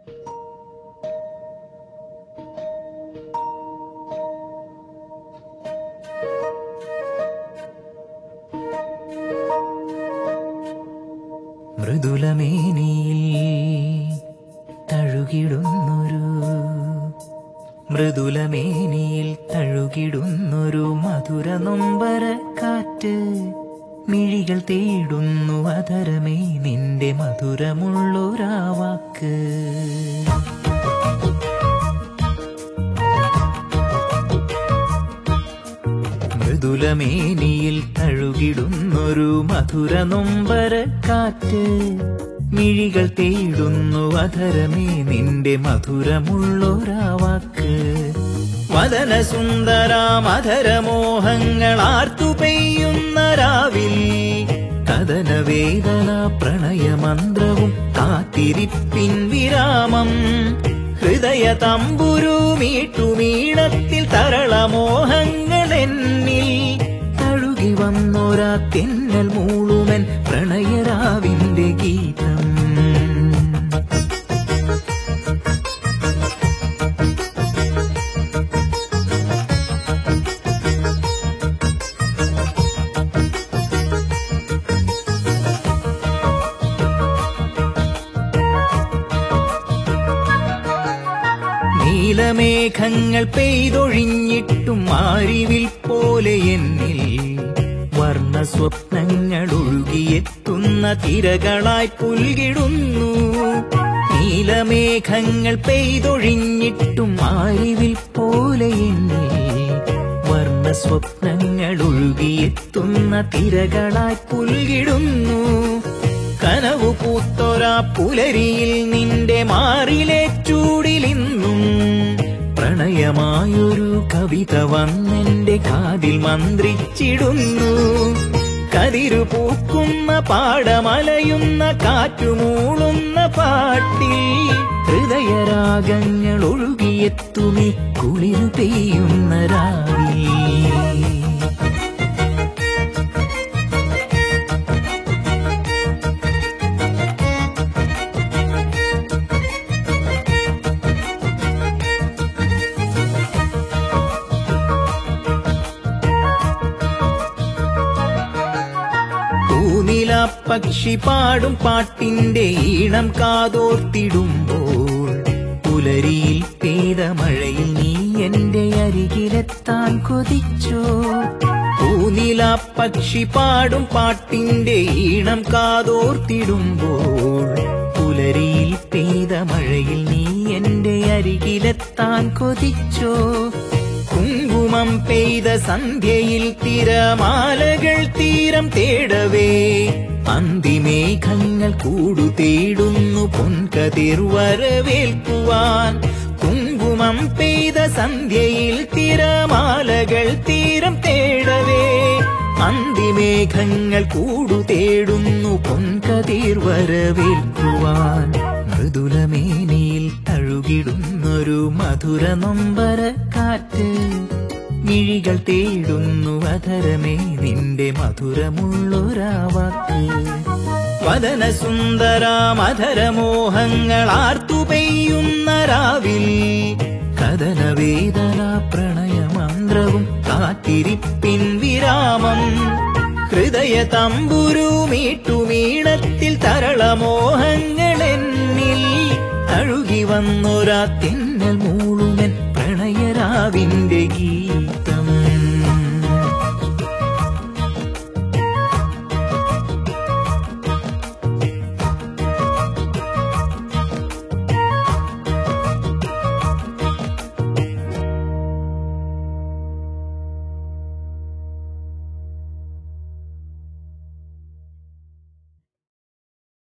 മൃദുലമേനിയിൽ തഴുകിടുന്നൊരു മൃദുലമേനിയിൽ തഴുകിടുന്നൊരു മധുര നൊമ്പര കാറ്റ് മിഴികൾ തേടുന്നു അതരമേ നിന്റെ മധുരമുള്ളൊരാ വാക്ക് മൃദുലമേനിയിൽ തഴുകിടുന്നൊരു മധുര നൊമ്പര കാറ്റ് മിഴികൾ തേടുന്നു അധരമേ നിന്റെ മധുരമുള്ളൊരാ വാക്ക് വദന സുന്ദരാമധരമോഹങ്ങൾ ആർത്തു പെയ്യുന്ന രാവിൽ കഥന വേദന പ്രണയമന്ത്രവും കാത്തിരിപ്പിൻ വിരാമം ഹൃദയ തമ്പുരു മീട്ടുമീണത്തിൽ തരളമോഹങ്ങൾ എന്നിൽ തഴുകി വന്നൊരാ തെന്നൽ മൂളുമൻ പ്രണയരാവിന്റെ ഗീതം നീലമേഘങ്ങൾ പെയ്തൊഴിഞ്ഞിട്ടും മാരിവിൽ പോലെ എന്നിൽ വർണ്ണ സ്വപ്നങ്ങൾ ഒഴുകിയെത്തുന്ന തിരകളായി പുൽകിടുന്നു നീലമേഘങ്ങൾ പെയ്തൊഴിഞ്ഞിട്ടും മാരിവിൽ പോലെ എന്നിൽ വർണ്ണ സ്വപ്നങ്ങൾ ഒഴുകിയെത്തുന്ന തിരകളായി പുൽകിടുന്നു കനവു പൂത്തൊരാ പുലരിയിൽ നിന്റെ മാറിലെ ചൂടിലിന്നും പ്രണയമായൊരു കവിത വന്നെന്റെ കാതിൽ മന്ത്രിച്ചിടുന്നു കതിരു പൂക്കുന്ന പാടമലയുന്ന കാറ്റുമൂളുന്ന പാട്ടിൽ ഹൃദയരാഗങ്ങൾ ഒഴുകിയെത്തുമി കുളിരു പെയ്യുന്ന രാവിൽ പൂനില പക്ഷി പാടും പാട്ടിന്റെ ഈണം കാതോർത്തിടുമ്പോൾ പുലരിയിൽ പെയ്ത മഴയിൽ നീ എന്റെ അരികിലെത്താൻ കൊതിച്ചോ പൂനില പക്ഷി പാടും പാട്ടിന്റെ ഈണം കാതോർത്തിടുമ്പോൾ പുലരിയിൽ പെയ്ത മഴയിൽ നീ എന്റെ അരികിലെത്താൻ കൊതിച്ചോ കുങ്കുമം പെയ്ത സന്ധ്യയിൽ തിരമാലകൾ തീരം തേടവേ അന്തിമേഘങ്ങൾ കൂടു തേടുന്നു പൊൻകതിർ വരവേൽക്കുവാൻ കുങ്കുമം പെയ്ത സന്ധ്യയിൽ തിരമാലകൾ തീരം തേടവേ അന്തിമേഘങ്ങൾ കൂടു തേടുന്നു പൊൻകതിർ വരവേൽക്കുവാൻ മൃദുലമേനിയിൽ തഴുകിടുന്നൊരു മധുര നൊമ്പര കാറ്റ് മിഴികൾ തേടുന്നു അധരമേ നിന്റെ മധുരമുള്ളൊരാ വാക്ക് വദന സുന്ദരാമധരമോഹങ്ങൾ ആർത്തു പെയ്യുന്ന രാവിൽ കഥന വേദന പ്രണയമന്ത്രവും കാത്തിരിപ്പിൻ വിരാമം ഹൃദയ തമ്പുരു മീട്ടുമീണത്തിൽ തരളമോഹങ്ങൾ എന്നിൽ തഴുകി വന്നൊരാ തെന്നൽ മൂളുമൻ പ്രണയരാവിന്റെ ഗീതം